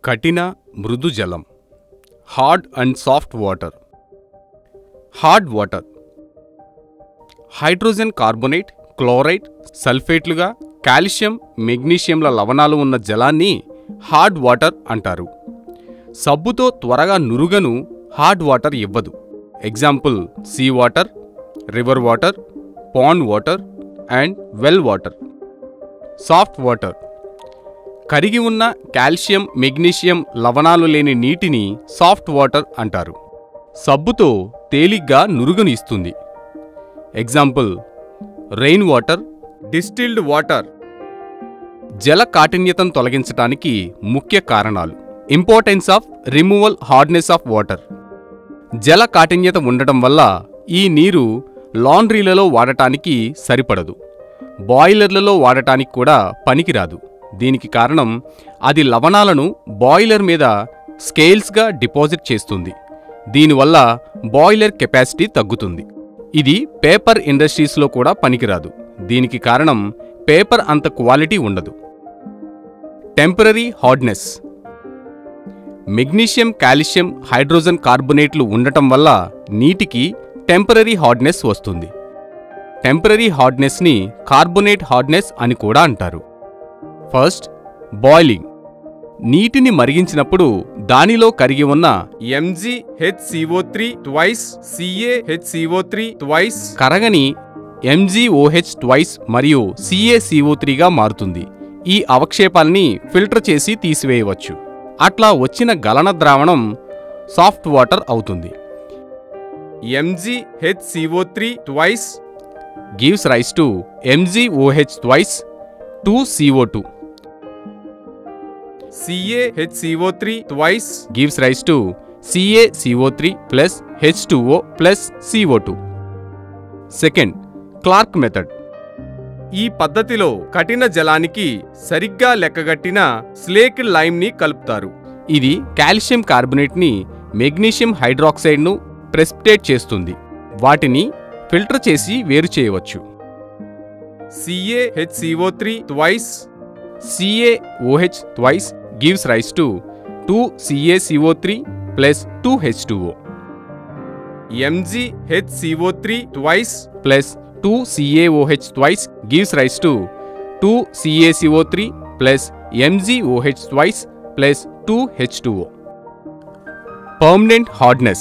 కఠిన మృదు జలం hard and soft water hard water hydrogen carbonate chloride సల్ఫేట్లుగా కాల్షియం మెగ్నీషియంల లవణాలు ఉన్న జలాన్ని హార్డ్ వాటర్ అంటారు సబ్బుతో త్వరగా నురుగను హార్డ్ వాటర్ ఇవ్వదు example sea water river water pond water and well water soft water కరిగి ఉన్న కాల్షియం మెగ్నీషియం లవణాలు లేని నీటిని సాఫ్ట్ వాటర్ అంటారు సబ్బుతో తేలిగ్గా నురుగును ఇస్తుంది example rain water distilled water జల కాఠిన్యతను తొలగించడానికి ముఖ్య కారణాలు importance of removal hardness of water జల కాఠిన్యత ఉండటం వల్ల ఈ నీరు లాండ్రీలలో వాడటానికి సరిపడదు బాయిలర్లలో వాడటానికి కూడా పనికిరాదు దీనికి కారణం అది లవణాలను బాయిలర్ మీద స్కేల్స్గా డిపాజిట్ చేస్తుంది దీనివల్ల బాయిలర్ కెపాసిటీ తగ్గుతుంది ఇది పేపర్ ఇండస్ట్రీస్లో కూడా పనికిరాదు దీనికి కారణం పేపర్ అంత క్వాలిటీ ఉండదు temporary hardness magnesium calcium hydrogen కార్బొనేట్లు ఉండటం వల్ల నీటికి టెంపరీ హార్డ్నెస్ వస్తుంది టెంపరీ హార్డ్నెస్ని కార్బొనేట్ హార్డ్నెస్ అని కూడా అంటారు ఫస్ట్ బాయిలింగ్ నీటిని మరిగించినప్పుడు దానిలో కరిగి ఉన్న MG HCO three twice CA three twice కరగని ఎంజీఓహెచ్ ట్వైస్ మరియు సిఏసిఓ త్రీగా మారుతుంది ఈ అవక్షేపాల్ని ఫిల్టర్ చేసి తీసివేయవచ్చు అట్లా వచ్చిన గలన ద్రావణం సాఫ్ట్ వాటర్ అవుతుంది MG HCO three twice gives rise to MGOH twice two CO two CaHCO3 twice gives rise to CaCO3 plus H2O plus CO2. Second Clark method ఈ పద్ధతిలో కఠిన జలానికి సరిగ్గా లెక్కగట్టిన స్లేక్ లైమ్ని కలుపుతారు ఇది కాల్షియం కార్బొనేట్ని మెగ్నీషియం హైడ్రాక్సైడ్ను ప్రెసిపిటేట్ చేస్తుంది వాటిని ఫిల్టర్ చేసి వేరు చేయవచ్చు CaHCO3 twice CaOH twice gives rise to 2CaCO3 plus 2H2O. MgHCO3 twice plus 2CaOH twice gives rise to 2CaCO3 plus MgOH twice plus 2H2O. Permanent hardness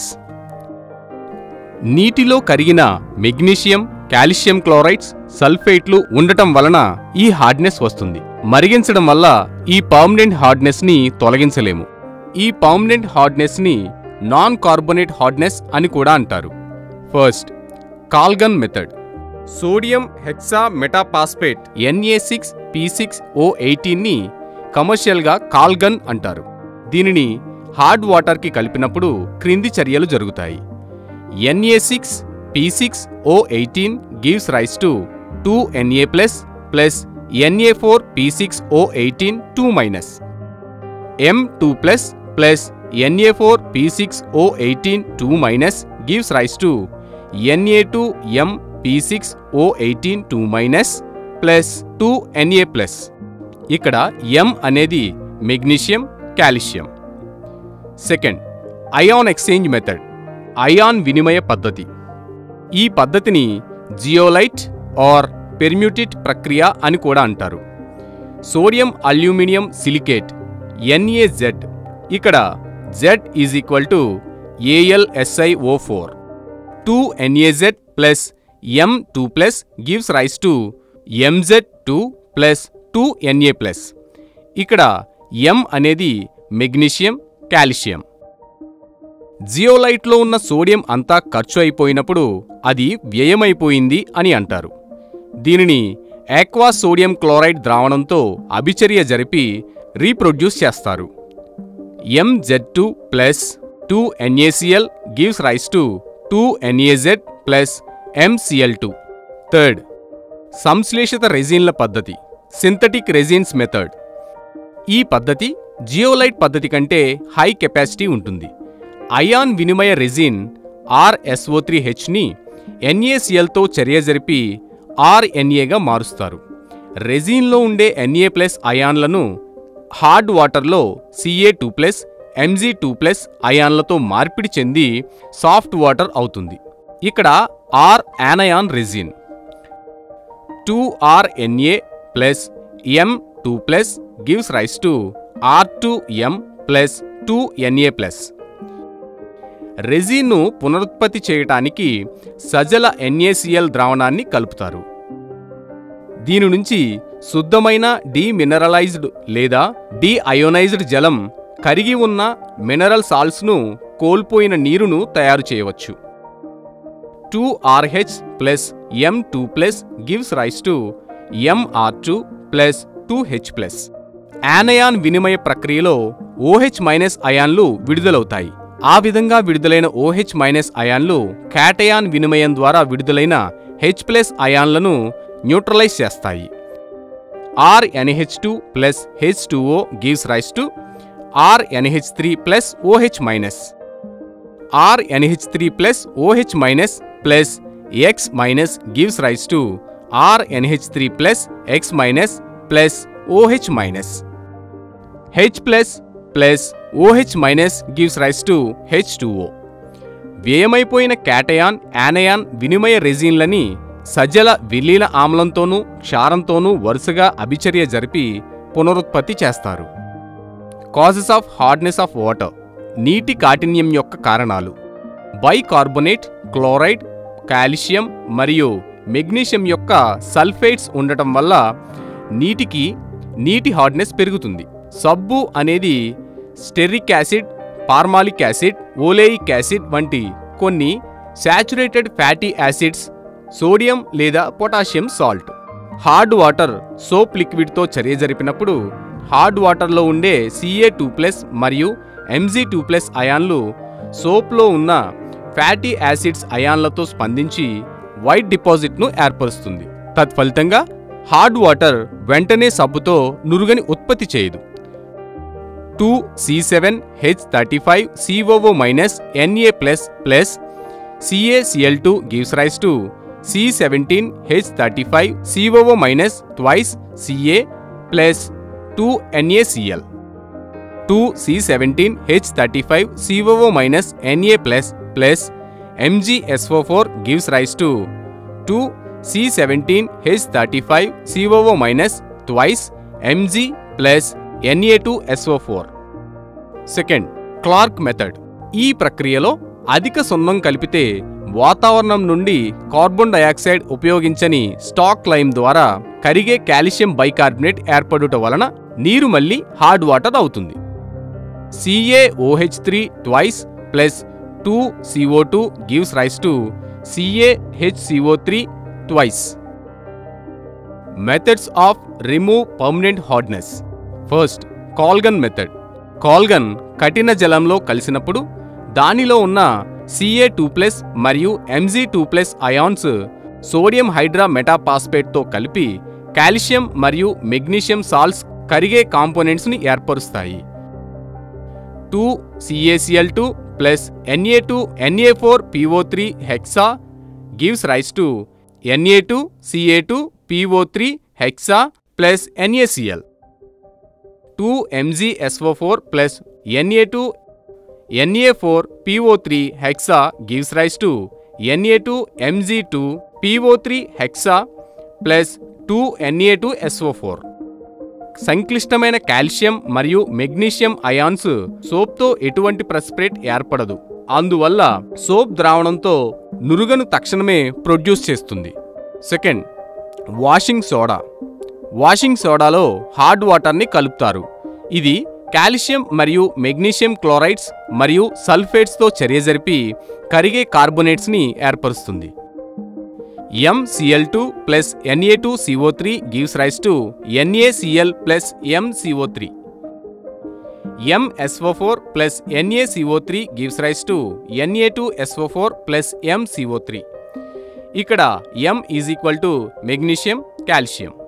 నీటిలో కరిగిన మెగ్నీషియం కాల్షియం క్లోరైడ్స్ సల్ఫేట్లు ఉండటం వలన ఈ హార్డ్నెస్ వస్తుంది మరిగించడం వల్ల ఈ పర్మనెంట్ హార్డ్నెస్ ని తొలగించలేము ఈ పర్మనెంట్ హార్డ్నెస్ ని నాన్ కార్బొనేట్ హార్డ్నెస్ అని కూడా అంటారు first Calgon method sodium hexametaphosphate NA six P six O ఎయిటీన్ని కమర్షియల్గా కాల్గన్ అంటారు దీనిని హార్డ్ వాటర్కి కలిపినప్పుడు క్రింది చర్యలు జరుగుతాయి NA six P six O eighteen gives rise to two NA plus plus NA four P six O eighteen two minus M two plus plus NA four P six O eighteen two minus gives rise to ఎన్ఏ two M P six O eighteen two minus plus two NA plus ఇక్కడ M అనేది magnesium calcium second ion exchange method ion వినిమయ పద్ధతి ఈ పద్ధతిని zeolite are పెర్మ్యూటిట్ ప్రక్రియ అని కూడా అంటారు సోడియం అల్యూమినియం సిలికేట్ ఎన్ఏజెడ్ ఇక్కడ Z is equal to ALSIO four two NAZ plus M two plus gives rise to MZ two plus two NA plus ఇక్కడ ఎం అనేది మెగ్నీషియం కాల్షియం జియోలైట్లో ఉన్న సోడియం అంతా ఖర్చు అయిపోయినప్పుడు అది వ్యయమైపోయింది అని అంటారు దీనిని ఆక్వా సోడియం క్లోరైడ్ ద్రావణంతో అభిచర్య జరిపి రీప్రొడ్యూస్ చేస్తారు MZ two plus two NACL gives rise to two NAZ plus MCL two third సంశ్లేషిత రెజిన్ల పద్ధతి సింథటిక్ రెజిన్స్ మెథడ్ ఈ పద్ధతి జియోలైట్ పద్ధతి కంటే హై కెపాసిటీ ఉంటుంది అయాన్ వినిమయ రెజిన్ ఆర్ఎస్ఓ త్రీ హెచ్ని ఎన్ఏసిఎల్తో చర్య జరిపి ఆర్ఎన్ఏగా మారుస్తారు రెజిన్లో ఉండే ఎన్ఏ ప్లస్ అయాన్లను హార్డ్ వాటర్లో CA two plus MG two plus అయాన్లతో మార్పిడి చెంది సాఫ్ట్ వాటర్ అవుతుంది ఇక్కడ R anion resin two R NA plus M two plus gives rise to R two M plus two NA plus రెజిన్ను పునరుత్పత్తి చేయటానికి సజల ఎన్ఏసిఎల్ ద్రావణాన్ని కలుపుతారు దీని నుంచి శుద్ధమైన డీమినరలైజ్డ్ లేదా డీఅయోనైజ్డ్ జలం కరిగి ఉన్న మినరల్ సాల్ట్స్ను కోల్పోయిన నీరును తయారు చేయవచ్చు two RH plus M two plus gives rise to MR two plus two H plus anion వినిమయ ప్రక్రియలో ఓహెచ్ మైనస్ అయాన్లు విడుదలవుతాయి ఆ విధంగా విడుదలైన ఓహెచ్ మైనస్ అయాన్లు క్యాటయాన్ వినిమయం ద్వారా విడుదలైన హెచ్ ప్లస్ అయాన్లను న్యూట్రలైజ్ చేస్తాయి R NH two plus H two O gives rise to R NH three plus OH minus R NH three plus OH minus plus X minus gives rise to R NH three plus X minus plus OH minus H plus plus OH minus gives rise to H two O వ్యయమైపోయిన cation anion వినిమయ రెజిన్లని సజల విలీన ఆమ్లంతోనూ క్షారంతోనూ వరుసగా అభిచర్య జరిపి పునరుత్పత్తి చేస్తారు causes of hardness of water నీటి కాఠిన్యం యొక్క కారణాలు బైకార్బోనేట్ క్లోరైడ్ కాల్షియం మరియు మెగ్నీషియం యొక్క సల్ఫేట్స్ ఉండటం వల్ల నీటికి నీటి హార్డ్నెస్ పెరుగుతుంది సబ్బు అనేది stearic acid palmitic acid oleic acid వంటి కొన్ని శాచురేటెడ్ ఫ్యాటీ యాసిడ్స్ సోడియం లేదా potassium salt hard water soap లిక్విడ్తో చర్య జరిపినప్పుడు హార్డ్ వాటర్లో ఉండే సిఏ టూ ప్లస్ మరియు ఎంజీ టూ ప్లస్ అయాన్లు సోప్లో ఉన్న ఫ్యాటీ యాసిడ్స్ అయాన్లతో స్పందించి వైట్ డిపాజిట్ను ఏర్పరుస్తుంది తత్ఫలితంగా హార్డ్ వాటర్ వెంటనే సబ్బుతో నురుగని ఉత్పత్తి చేయదు two C seven H thirty five COO minus NA plus plus CACL two gives rise to C seventeen H thirty five COO minus twice CA plus two NACL two C seventeen H thirty five COO minus NA plus plus MGSO four gives rise to two C seventeen H thirty five COO minus twice MG plus ఎన్ఏ two SO four second Clark method ఈ ప్రక్రియలో అధిక సున్నం కలిపితే వాతావరణం నుండి carbon dioxide ఉపయోగించని slaked lime ద్వారా కరిగే కాల్షియం బైకార్బోనేట్ ఏర్పడుట వలన నీరు మళ్ళీ హార్డ్ వాటర్ అవుతుంది CAOH three twice plus two CO two gives rise to CAHCO three twice methods of remove permanent hardness first Calgon method Calgon కఠిన జలంలో కలిసినప్పుడు దానిలో ఉన్న సిఏ టూ ప్లస్ మరియు MG two plus ions sodium హైడ్రా మెటాపాస్పేట్తో కలిపి కాల్షియం మరియు మెగ్నీషియం సాల్ట్స్ కరిగే కాంపోనెంట్స్ని ఏర్పరుస్తాయి two CACL two plus ఎన్ఏ two NA four PO three hexa gives rise to ఎన్ఏ two CA two PO three hexa plus NACL two MGSO four plus ఎన్ఏ two NA four PO three hexa gives rise to ఎన్ఏ two MG two PO three hexa plus two NA two SO four సంక్లిష్టమైన calcium మరియు magnesium ions సోప్తో ఎటువంటి precipitate ఏర్పడదు అందువల్ల soap ద్రావణంతో నురుగను తక్షణమే produce చేస్తుంది second washing soda washing సోడాలో hard వాటర్ని కలుపుతారు ఇది కాల్షియం మరియు మెగ్నీషియం క్లోరైడ్స్ మరియు సల్ఫేట్స్తో చర్య జరిపి కరిగే కార్బోనేట్స్ని ఏర్పరుస్తుంది MCl two plus ఎన్ఏ two CO three gives rise to NaCl plus MCO three MSO four plus NaCO three gives rise to ఎన్ఏ two SO four plus MCO three ఇక్కడ M is equal to magnesium calcium